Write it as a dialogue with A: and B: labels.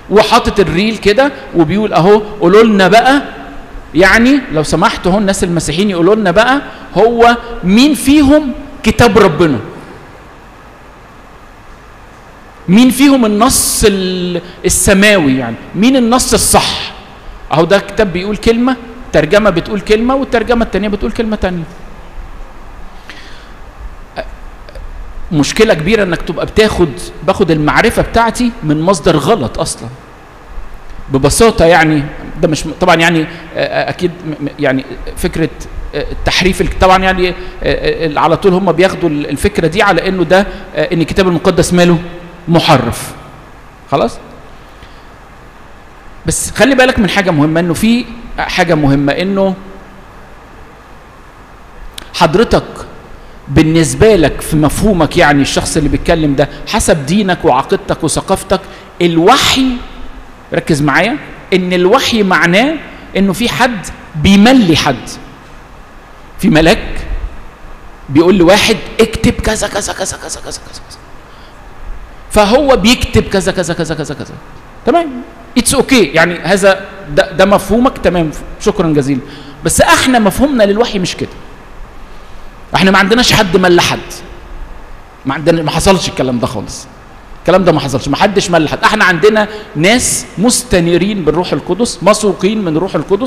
A: وحاطط الريل كده وبيقول اهو قولوا لنا بقى يعني لو سمحتوا هو الناس المسيحيين يقولوا لنا بقى هو مين فيهم كتاب ربنا مين فيهم النص ال- السماوي يعني مين النص الصح اهو ده كتاب بيقول كلمه ترجمه بتقول كلمه والترجمه الثانيه بتقول كلمه ثانيه مشكله كبيره انك تبقى بتاخد باخد المعرفه بتاعتي من مصدر غلط اصلا ببساطه يعني ده مش طبعا يعني آه، آه، اكيد م- م- يعني فكره آه، التحريف الك- طبعا يعني آه، آه، على طول هم بياخدوا ال- الفكره دي على انه ده آه، ان الكتاب المقدس ماله محرف خلاص بس خلي بالك من حاجه مهمه انه في حاجه مهمه انه حضرتك بالنسبه لك في مفهومك يعني الشخص اللي بيتكلم ده حسب دينك وعقيدتك وثقافتك الوحي ركز معايا ان الوحي معناه انه في حد بيملي حد في ملاك بيقول لواحد اكتب كذا كذا كذا كذا كذا كذا كذا فهو بيكتب كذا كذا كذا كذا كذا تمام اتس اوكي okay. يعني هذا ده, ده مفهومك تمام شكرا جزيلا بس احنا مفهومنا للوحي مش كده احنا ما عندناش حد مل حد ما عندنا ما حصلش الكلام ده خالص الكلام ده ما حصلش ما حدش مل حد احنا عندنا ناس مستنيرين بالروح القدس مسوقين من روح القدس